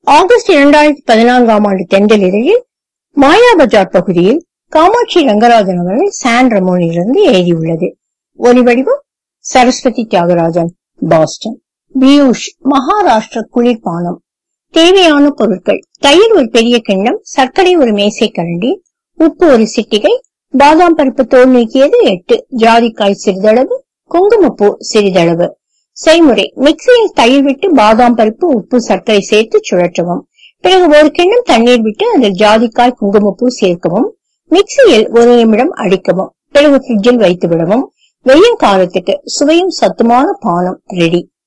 August இரண்டாயிரத்தி பதினான்காம் ஆண்டு தென்றல் இதழில் மாயா பஜார் பகுதியில் காமாட்சி ரங்கராஜன் அவர்கள் சான் ரமோனிலிருந்து எழுதியுள்ளது ஒலிவடிவம் சரஸ்வதி தியாகராஜன் பாஸ்டன் பியூஷ் மகாராஷ்டிர குளிர்பானம் தேவையான பொருட்கள் தயிர் ஒரு பெரிய கிண்ணம் சர்க்கரை ஒரு மேசை கரண்டி உப்பு ஒரு சிட்டிகை பாதாம் பருப்பு தோல் நீக்கியது எட்டு ஜாதிக்காய் சிறிதளவு குங்குமப்பூ சிறிதளவு செய்முறை மிக்சியில் தயிர் விட்டு பாதாம் பருப்பு உப்பு சர்க்கரை சேர்த்து சுழற்றவும் பிறகு ஒரு கிண்ணம் தண்ணீர் விட்டு அதில் ஜாதிக்காய் குங்குமப்பூ சேர்க்கவும் மிக்சியில் ஒரு நிமிடம் அடிக்கவும் பிறகு ஃப்ரிட்ஜில் வைத்து விடவும் வெயில் காலத்துக்கு சுவையும் சத்துமான பானம் ரெடி